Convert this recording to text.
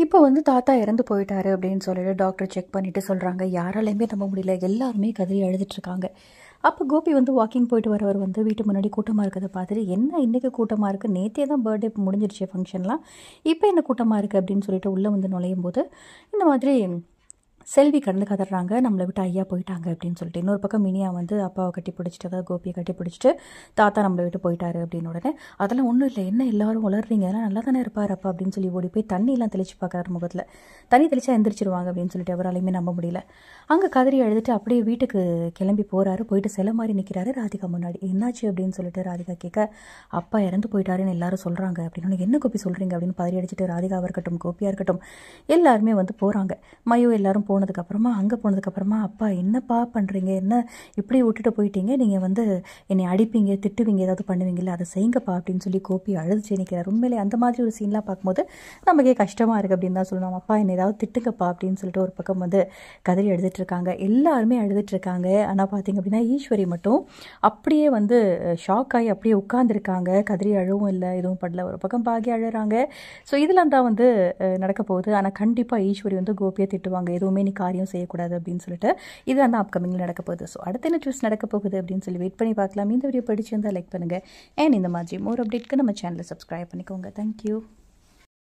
இப்போ வந்து தாத்தா இறந்து போயிட்டாரு அப்படின்னு சொல்லிட்டு டாக்டர் செக் பண்ணிட்டு சொல்கிறாங்க யாராலையுமே நம்ப முடியல எல்லாருமே கதறி அழுதுட்ருக்காங்க அப்போ கோபி வந்து வாக்கிங் போயிட்டு வரவர் வந்து வீட்டு முன்னாடி கூட்டமாக இருக்கிறத பார்த்துட்டு என்ன இன்றைக்கி கூட்டமாக இருக்குது நேற்றே தான் பர்த்டே முடிஞ்சிருச்சு ஃபங்க்ஷன்லாம் இப்போ என்ன கூட்டமாக இருக்குது அப்படின்னு சொல்லிட்டு உள்ளே வந்து நுழையும் போது இந்த மாதிரி செல்வி கடந்து கதறாங்க நம்மளை விட்டு ஐயா போயிட்டாங்க அப்படின்னு சொல்லிட்டு இன்னொரு பக்கம் மினியா வந்து அப்பாவை கட்டி பிடிச்சிட்டு அதாவது கோபியை கட்டி பிடிச்சிட்டு தாத்தா நம்மளை விட்டு போயிட்டாரு அப்படின்னு உடனே அதெல்லாம் ஒன்றும் இல்லை என்ன எல்லாரும் வளர்றீங்க அதெல்லாம் நல்லா தானே இருப்பார் அப்பா அப்படின்னு சொல்லி ஓடி போய் தண்ணியெல்லாம் தெளிச்சு பார்க்குறாரு முகத்தில் தண்ணி தெளிச்சா எந்திரிச்சிருவாங்க அப்படின்னு சொல்லிட்டு அவராலையுமே நம்ப முடியல அங்கே கதறி அழுதுட்டு அப்படியே வீட்டுக்கு கிளம்பி போகிறாரு போயிட்டு சில மாதிரி நிற்கிறாரு ராதிகா முன்னாடி என்னாச்சு அப்படின்னு சொல்லிட்டு ராதிகா கேட்க அப்பா இறந்து போயிட்டாருன்னு எல்லாரும் சொல்கிறாங்க அப்படின்னு என்ன கோபி சொல்கிறீங்க அப்படின்னு பதறி அடிச்சுட்டு ராதிகாவாக இருக்கட்டும் கோபியாக இருக்கட்டும் எல்லாருமே வந்து போகிறாங்க மயோ எல்லாரும் போனதுக்கப்புறமா அங்கே போனதுக்கப்புறமா அப்பா என்னப்பா பண்ணுறீங்க என்ன இப்படி விட்டுட்டு போயிட்டீங்க நீங்கள் வந்து என்னை அடிப்பீங்க திட்டுவீங்க ஏதாவது பண்ணுவீங்கல்ல அதை செய்யுங்கப்பா அப்படின்னு சொல்லி கோபி அழுதுச்சு நிற்கிறார் உண்மையிலே அந்த மாதிரி ஒரு சீன்லாம் பார்க்கும்போது நமக்கே கஷ்டமாக இருக்குது அப்படின்னு தான் சொல்லணும் அப்பா என்னை ஏதாவது திட்டுங்கப்பா அப்படின்னு சொல்லிட்டு ஒரு பக்கம் வந்து கதறி அழுதுட்டு இருக்காங்க எல்லாருமே அழுதுட்டு இருக்காங்க ஆனால் பார்த்தீங்க அப்படின்னா ஈஸ்வரி மட்டும் அப்படியே வந்து ஷாக் ஆகி அப்படியே உட்காந்துருக்காங்க கதறி அழவும் இல்லை எதுவும் படல ஒரு பக்கம் பாகி அழுறாங்க ஸோ இதெல்லாம் தான் வந்து அஹ், நடக்க போகுது ஆனால் கண்டிப்பாக ஈஸ்வரி வந்து கோபியை திட்டுவாங்க எதுவுமே நீ காரியம் செய்யக்கூடாது அப்படின்னு சொல்லிட்டு இதுதான் தான் அப்கமிங்கில் நடக்க போகுது ஸோ அடுத்த என்ன ட்விஸ்ட் நடக்க போகுது அப்படின்னு சொல்லி வெயிட் பண்ணி பார்க்கலாம் இந்த வீடியோ பிடிச்சிருந்தா லைக் பண்ணுங்கள் அண்ட் இந்த மாதிரி மோர் அப்டேட்க்கு நம்ம சேனலை சப்ஸ்கிரைப் பண்ணிக்கோங்க தேங்க்யூ